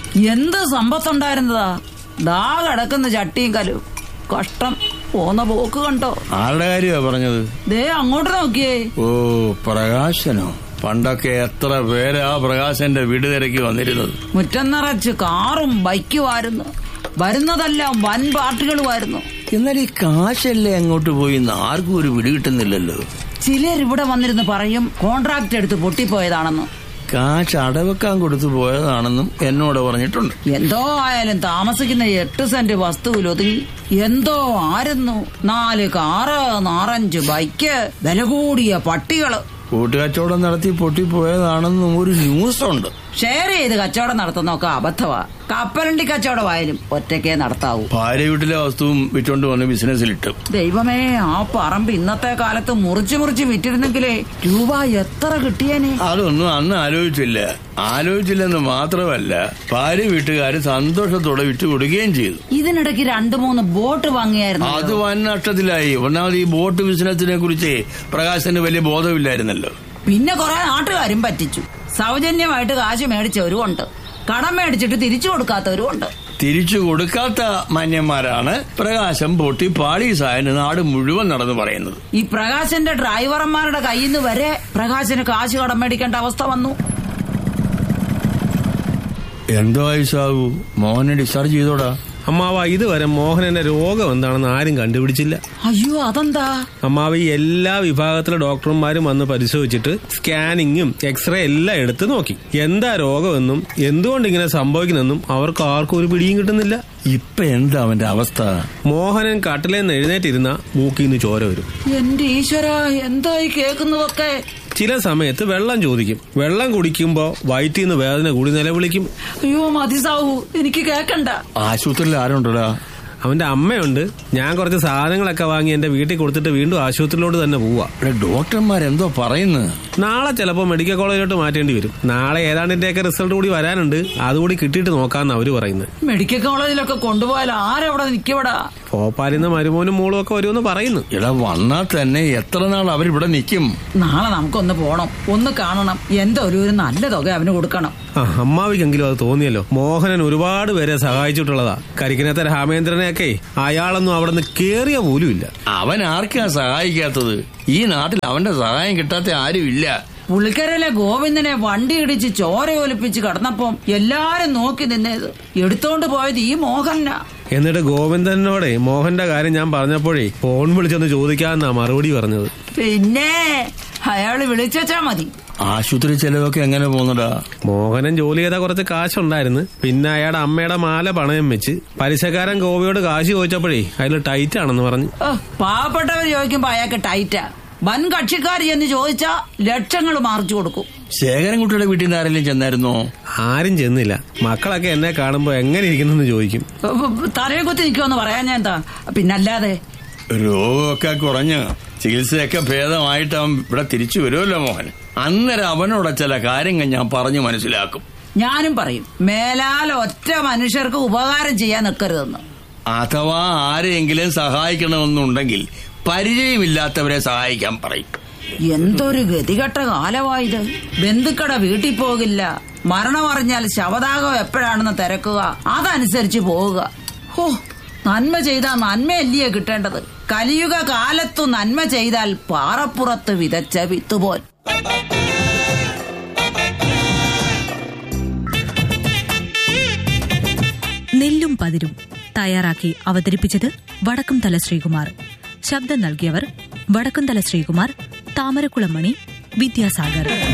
എന്ത് സമ്പത്തുണ്ടായിരുന്നതാ ദാ കിടക്കുന്ന ചട്ടിയും കലും കഷ്ടം പോന്ന പോക്ക് കണ്ടോ ആരുടെ കാര്യമാ പറഞ്ഞത് ദേ അങ്ങോട്ട് നോക്കിയേ ഓ പ്രകാശനോ പണ്ടൊക്കെ എത്ര പേരാ പ്രകാശന്റെ വീട് തിരക്കി വന്നിരുന്നത് മുറ്റം നിറച്ച് കാറും ബൈക്കുമായിരുന്നു വരുന്നതെല്ലാം വൻ പാർട്ടികളുമായിരുന്നു എന്നാൽ ഈ കാശല്ലേ അങ്ങോട്ട് പോയി എന്ന് ആർക്കും ഒരു പിടി കിട്ടുന്നില്ലല്ലോ ചിലർ ഇവിടെ വന്നിരുന്ന് പറയും കോൺട്രാക്ട് എടുത്ത് പൊട്ടിപ്പോയതാണെന്ന് കാശ് അടവെക്കാൻ കൊടുത്തു പോയതാണെന്നും എന്നോട് പറഞ്ഞിട്ടുണ്ട് എന്തോ ആയാലും താമസിക്കുന്ന എട്ട് സെന്റ് വസ്തുവിൽ ഒതുങ്ങി എന്തോ ആയിരുന്നു നാല് കാറ് നാറഞ്ച് ബൈക്ക് വില കൂടിയ പട്ടികള് കൂട്ടുകച്ചവടം നടത്തി പൊട്ടിപ്പോയതാണെന്നും ഒരു ന്യൂസ് ഉണ്ട് ഷെയർ ചെയ്ത് കച്ചവടം നടത്തുന്നൊക്കെ അബദ്ധമാ കപ്പലണ്ടി കച്ചവടമായാലും ഒറ്റയ്ക്കേ നടത്താവൂ ഭാര്യ വീട്ടിലെ വസ്തുവും വിറ്റോണ്ട് വന്ന് ബിസിനസ്സിലിട്ടു ദൈവമേ ആ പറമ്പ് ഇന്നത്തെ കാലത്ത് മുറിച്ച് മുറിച്ച് വിറ്റിരുന്നെങ്കിലേ രൂപ എത്ര കിട്ടിയേനെ അതൊന്നും അന്ന് ആലോചിച്ചില്ല ആലോചിച്ചില്ലെന്ന് മാത്രമല്ല ഭാര്യ വീട്ടുകാര് സന്തോഷത്തോടെ വിറ്റു കൊടുക്കുകയും ചെയ്തു ഇതിനിടയ്ക്ക് രണ്ടു മൂന്ന് ബോട്ട് വാങ്ങിയായിരുന്നു അത് വൻ നഷ്ടത്തിലായി ഒന്നാമത് ഈ ബോട്ട് ബിസിനസിനെ കുറിച്ച് പ്രകാശന് വലിയ ബോധമില്ലായിരുന്നല്ലോ പിന്നെ കുറെ നാട്ടുകാരും പറ്റിച്ചു സൗജന്യമായിട്ട് കാശ് മേടിച്ചവരും ഉണ്ട് കടം മേടിച്ചിട്ട് തിരിച്ചു കൊടുക്കാത്തവരും ഉണ്ട് തിരിച്ചു കൊടുക്കാത്ത മാന്യന്മാരാണ് പ്രകാശം പൊട്ടി പാളീസായെന്ന് നാട് മുഴുവൻ നടന്നു പറയുന്നത് ഈ പ്രകാശന്റെ ഡ്രൈവർമാരുടെ കയ്യിൽ നിന്ന് വരെ പ്രകാശന് കാശ് കടം മേടിക്കേണ്ട അവസ്ഥ വന്നു എന്തോ ആയിസാവു മോഹനെ ഡിസ്ചാർജ് ചെയ്തോടാ അമ്മാവ ഇതുവരെ മോഹനന്റെ രോഗം എന്താണെന്ന് ആരും കണ്ടുപിടിച്ചില്ല അയ്യോ അതെന്താ അമ്മാവ ഈ എല്ലാ വിഭാഗത്തിലെ ഡോക്ടർമാരും വന്ന് പരിശോധിച്ചിട്ട് സ്കാനിങ്ങും എക്സ്റേ എല്ലാം എടുത്ത് നോക്കി എന്താ രോഗമെന്നും എന്തുകൊണ്ട് ഇങ്ങനെ സംഭവിക്കുന്നെന്നും അവർക്ക് ആർക്കും ഒരു പിടിയും കിട്ടുന്നില്ല ഇപ്പൊ എന്താ അവന്റെ അവസ്ഥ മോഹനൻ കട്ടിലേന്ന് എഴുന്നേറ്റിരുന്ന മൂക്കിൽ നിന്ന് ചോര വരും എന്റെ ഈശ്വര എന്തായി കേൾക്കുന്നതൊക്കെ ചില സമയത്ത് വെള്ളം ചോദിക്കും വെള്ളം കുടിക്കുമ്പോ വയറ്റിൽ നിന്ന് വേദന കൂടി നിലവിളിക്കും അയ്യോ മതി സാഹു എനിക്ക് കേക്കണ്ട ആശുപത്രിയിൽ ആരുണ്ടടാ അവന്റെ അമ്മയുണ്ട് ഞാൻ കുറച്ച് സാധനങ്ങളൊക്കെ വാങ്ങി എന്റെ വീട്ടിൽ കൊടുത്തിട്ട് വീണ്ടും ആശുപത്രിയിലോട്ട് തന്നെ പോവാ ഇവിടെ ഡോക്ടർമാരെന്തോ പറയുന്നു നാളെ ചിലപ്പോൾ മെഡിക്കൽ കോളേജിലോട്ട് മാറ്റേണ്ടി വരും നാളെ ഏതാണ്ടിന്റെയൊക്കെ റിസൾട്ട് കൂടി വരാനുണ്ട് അതുകൂടി കിട്ടിയിട്ട് നോക്കാന്ന് അവര് പറയുന്നത് മെഡിക്കൽ കോളേജിലൊക്കെ കൊണ്ടുപോയാൽ ആരവിടെ നിക്കവിടാ ഭോപ്പാലിന്ന് മരുമോനും മോളും ഒക്കെ വരുമെന്ന് പറയുന്നു ഇട വന്നാൽ തന്നെ എത്ര നാൾ അവരിവിടെ നിൽക്കും നാളെ നമുക്കൊന്ന് പോണം ഒന്ന് കാണണം എന്തോ ഒരു ഒരു നല്ല തുക അവന് കൊടുക്കണം ആ അമ്മാവിക്കെങ്കിലും അത് തോന്നിയല്ലോ മോഹനൻ ഒരുപാട് പേരെ സഹായിച്ചിട്ടുള്ളതാ കരിക്കിനത്തെ രാമേന്ദ്രനെയൊക്കെ അയാളൊന്നും അവിടെ നിന്ന് കേറിയ പോലുമില്ല അവൻ ആർക്കാ സഹായിക്കാത്തത് ഈ നാട്ടിൽ അവന്റെ സഹായം കിട്ടാത്ത ആരുമില്ല പുള്ളിക്കരയിലെ ഗോവിന്ദനെ വണ്ടി ഇടിച്ച് ചോര ഒലിപ്പിച്ച് കടന്നപ്പം എല്ലാരും നോക്കി നിന്നേത് എടുത്തോണ്ട് പോയത് ഈ മോഹനാ എന്നിട്ട് ഗോവിന്ദനോടെ മോഹന്റെ കാര്യം ഞാൻ പറഞ്ഞപ്പോഴേ ഫോൺ വിളിച്ചൊന്ന് ചോദിക്കാന്നാ മറുപടി പറഞ്ഞത് പിന്നെ അയാള് വിളിച്ചാ മതി ആശുപത്രി ചെലവൊക്കെ എങ്ങനെ പോകുന്നടാ മോഹനൻ ജോലി ചെയ്ത കുറച്ച് കാശുണ്ടായിരുന്നു പിന്നെ അയാളുടെ അമ്മയുടെ മാല പണയം വെച്ച് പലിശക്കാരൻ ഗോപിയോട് കാശ് ചോദിച്ചപ്പോഴേ അതിൽ ടൈറ്റ് ആണെന്ന് പറഞ്ഞു ഓ, പാവപ്പെട്ടവർ ചോദിക്കുമ്പോ അയാൾക്ക് ടൈറ്റാ വൻ കക്ഷിക്കാർ എന്ന് ചോദിച്ചാ ലക്ഷങ്ങൾ മാർച്ചു കൊടുക്കും ശേഖരൻകുട്ടിയുടെ വീട്ടിൽ നിന്ന് ആരെങ്കിലും ചെന്നായിരുന്നോ ആരും ചെന്നില്ല മക്കളൊക്കെ എന്നെ കാണുമ്പോ എങ്ങനെ ഇരിക്കുന്നെന്ന് ചോദിക്കും തലയെ കുത്തി നിൽക്കുമെന്ന് പറയാൻ ഞാൻ എന്താ പിന്നല്ലാതെ രോഗമൊക്കെ കുറഞ്ഞ് ചികിത്സയൊക്കെ ഭേദമായിട്ട് അവൻ ഇവിടെ തിരിച്ചു വരുമല്ലോ മോഹൻ അന്നേരം അവനോട് ചില കാര്യങ്ങൾ ഞാൻ പറഞ്ഞു മനസ്സിലാക്കും ഞാനും പറയും മേലാൽ ഒറ്റ മനുഷ്യർക്ക് ഉപകാരം ചെയ്യാൻ നിൽക്കരുതെന്ന് അഥവാ ആരെയെങ്കിലും സഹായിക്കണമെന്നുണ്ടെങ്കിൽ പരിചയമില്ലാത്തവരെ സഹായിക്കാൻ പറയും എന്തൊരു ഗതികെട്ട കാലമായത് ബന്ധുക്കട വീട്ടിൽ പോകില്ല മരണം അറിഞ്ഞാൽ ശവദാഹം എപ്പോഴാണെന്ന് തിരക്കുക അതനുസരിച്ച് പോവുക ഹോ നന്മ ചെയ്താൽ നന്മയല്ലയോ കിട്ടേണ്ടത് കലിയുഗ കാലത്തു നന്മ ചെയ്താൽ പാറപ്പുറത്ത് വിതച്ച വിത്തുപോൽ നെല്ലും പതിരും തയ്യാറാക്കി അവതരിപ്പിച്ചത് വടക്കുംതല ശ്രീകുമാർ ശബ്ദം നൽകിയവർ വടക്കുംതല ശ്രീകുമാർ താമരക്കുളമണി വിദ്യാസാഗർ